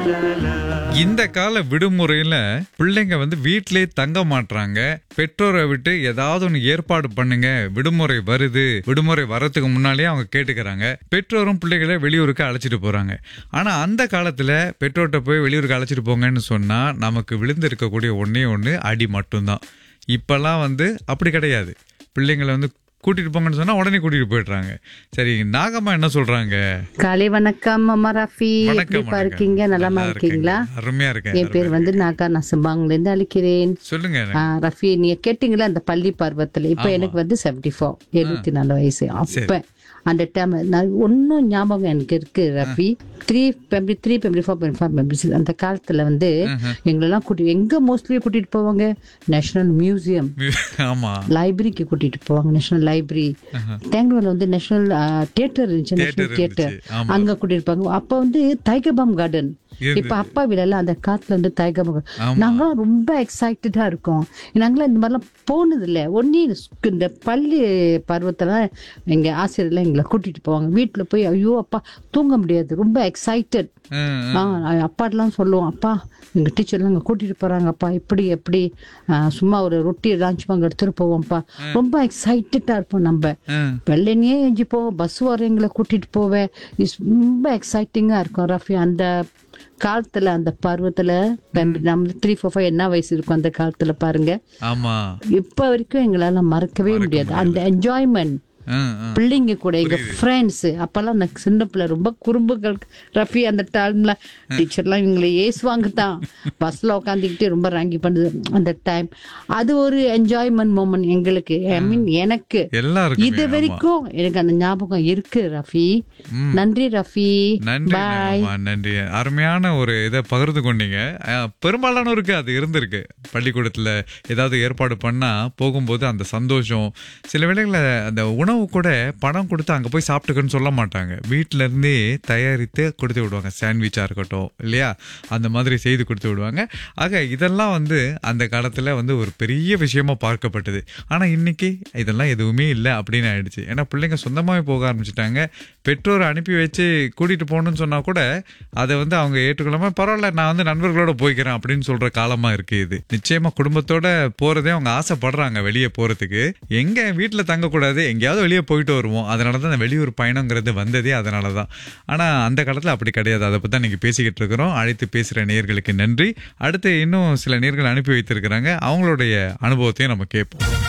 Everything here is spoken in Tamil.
இந்த கால விடுமுறையில பிள்ளைங்க வந்து வீட்டிலே தங்க மாட்றாங்க பெற்றோரை விட்டு ஏதாவது ஒன்று ஏற்பாடு பண்ணுங்க விடுமுறை வருது விடுமுறை வரதுக்கு முன்னாலேயே அவங்க கேட்டுக்கிறாங்க பெற்றோரும் பிள்ளைகளை வெளியூருக்கு அழைச்சிட்டு போறாங்க ஆனா அந்த காலத்துல பெற்றோர்கிட்ட போய் வெளியூருக்கு அழைச்சிட்டு போங்கன்னு சொன்னா நமக்கு விழுந்து இருக்கக்கூடிய ஒன்னே ஒன்று அடி மட்டும்தான் இப்பெல்லாம் வந்து அப்படி கிடையாது பிள்ளைங்களை வந்து கூட்டிட்டு போங்கன்னு சொன்னா உடனே கூட்டிட்டு போயிடுறாங்க சரி நாகம்மா என்ன சொல்றாங்க காலை வணக்கம் அம்மா ரஃபி வணக்கம் எப்படிப்பா வணக்கம். இருக்கீங்க நலமா நல்லா இருக்கீங்களா இருக்கேங்க. அருமையா இருக்கேன் என் பேர் வந்து நாகா நசம்பாங்ல இருந்து அழைக்கிறேன் சொல்லுங்க ஆ, ரஃபி நீங்க கேட்டீங்களா அந்த பள்ளி பருவத்துல இப்ப எனக்கு வந்து செவன்டி ஃபோர் எழுபத்தி நாலு வயசு அப்ப அந்த டைம் நான் ஒன்னும் ஞாபகம் எனக்கு இருக்கு ரஃபி த்ரீ பெம்பி த்ரீ பெம்பி ஃபோர் பெம்பி ஃபோர் பெம்பிஸ் அந்த காலத்துல வந்து எங்களெல்லாம் கூட்டி எங்க மோஸ்ட்லி கூட்டிட்டு போவாங்க நேஷனல் மியூசியம் ஆமா லைப்ரரிக்கு கூட்டிட்டு போவாங்க நேஷனல் லைப்ரரி தேங்கூர்ல வந்து நேஷனல் தியேட்டர் இருந்துச்சு நேஷனல் Theatre தியேட்டர் இருந்துச்சு. ஆமா. அங்க கூட்டிட்டு போவாங்க அப்ப வந்து டைகர்பாம் கார்டன் இருந்தது. இப்ப அப்பா வீடெல்லாம் அந்த காத்துல வந்து டைகர்பாம் ஆமா. நாங்களாம் ரொம்ப எக்ஸைட்டடா இருக்கோம் நாங்களாம் இந்த மாதிரிலாம் போனது இல்ல ஒன்னே இந்த பள்ளி பருவத்துல எங்க ஆசிரியர்லாம் எங்களை கூட்டிட்டு போவாங்க வீட்டுல போய் ஐயோ அப்பா தூங்க முடியாது ரொம்ப எக்ஸைட்டட் ம், ஆ அப்பாட்டெல்லாம் சொல்லுவோம் அப்பா எங்கள் டீச்சர்லாம் அங்கே கூட்டிகிட்டு போகிறாங்கப்பா இப்படி எப்படி ஆ, சும்மா ஒரு ரொட்டி லான்ச் பாங்க எடுத்துகிட்டு போவோம்ப்பா ரொம்ப எக்ஸைட்டடாக இருப்போம் நம்ம ம். வெள்ளனையே எஞ்சி போவோம் பஸ் வர எங்களை கூட்டிகிட்டு போவேன் இஸ் ரொம்ப எக்ஸைட்டிங்காக இருக்கும் ரஃபி அந்த காலத்தில் அந்த பருவத்தில் நம்ம த்ரீ ஃபோர் ஃபைவ் என்ன வயசு இருக்கும் அந்த காலத்தில் பாருங்க ஆமா இப்போ வரைக்கும் எங்களால் மறக்கவே முடியாது அந்த என்ஜாய்மெண்ட் ம், ம். பிள்ளைங்க கூட எங்க ஃப்ரெண்ட்ஸ் அப்பெல்லாம் நான் சின்ன பிள்ளை ரொம்ப குறும்புகள் ரஃபி அந்த டைம்ல டீச்சர்லாம் இவங்களை ஏசுவாங்க தான் பஸ்ல உட்காந்துக்கிட்டு ரொம்ப ராங்கி பண்ணுது அந்த டைம் அது ஒரு என்ஜாய்மெண்ட் மூமெண்ட் எங்களுக்கு ஐ மீன் எனக்கு எல்லாருக்குமே, இது ஆமா. வரைக்கும் எனக்கு அந்த ஞாபகம் இருக்கு ரஃபி நன்றி ரஃபி நன்றி பாய் நாகம்மா, நன்றி அருமையான ஒரு இதை பகிர்ந்து கொண்டீங்க அஹ், பெரும்பாலானோருக்கு அது இருந்திருக்கு பள்ளிக்கூடத்துல ஏதாவது ஏற்பாடு பண்ணா போகும்போது அந்த சந்தோஷம் சில வேளைகளில் அந்த உணவு கூட பணம் கொடுத்து அங்க போய் சாப்பிட்டுக்கன்னு சொல்ல மாட்டாங்க வீட்ல இருந்தே தயாரித்து கொடுத்து விடுவாங்க சாண்ட்விச்சா இருக்கட்டும் இல்லையா அந்த மாதிரி செய்து கொடுத்து விடுவாங்க ஆக இதெல்லாம் வந்து அந்த காலத்துல வந்து ஒரு பெரிய விஷயமா பார்க்கப்பட்டது ஆனா இன்னைக்கு இதெல்லாம் எதுவுமே இல்லை அப்படின்னு ஆயிடுச்சு ஏன்னா பிள்ளைங்க சொந்தமாவே போக ஆரம்பிச்சிட்டாங்க பெற்றோர் அனுப்பி வச்சு கூட்டிட்டு போகணும்னு சொன்னா கூட அதை வந்து அவங்க ஏற்றுக்கொள்ளாம பரவாயில்ல நான் வந்து நண்பர்களோட போய்க்கிறேன் அப்படின்னு சொல்ற காலமா இருக்கு இது நிச்சயமா குடும்பத்தோட போறதே அவங்க ஆசைப்படுறாங்க வெளியே போறதுக்கு எங்க வீட்டுல தங்கக்கூடாது எங்கேயாவது வெளியே போயிட்டு வருவோம் அதனால தான் அந்த வெளியூர் பயணங்கிறது வந்ததே அதனால தான் ஆனா அந்த காலத்துல அப்படி கிடையாது அதை பத்தி தான் நீங்க பேசிக்கிட்டு இருக்கிறோம் அழைத்து பேசுற நேயர்களுக்கு நன்றி அடுத்து இன்னும் சில நேர்கள் அனுப்பி வைத்திருக்கிறாங்க அவங்களுடைய அனுபவத்தையும் நம்ம கேட்போம்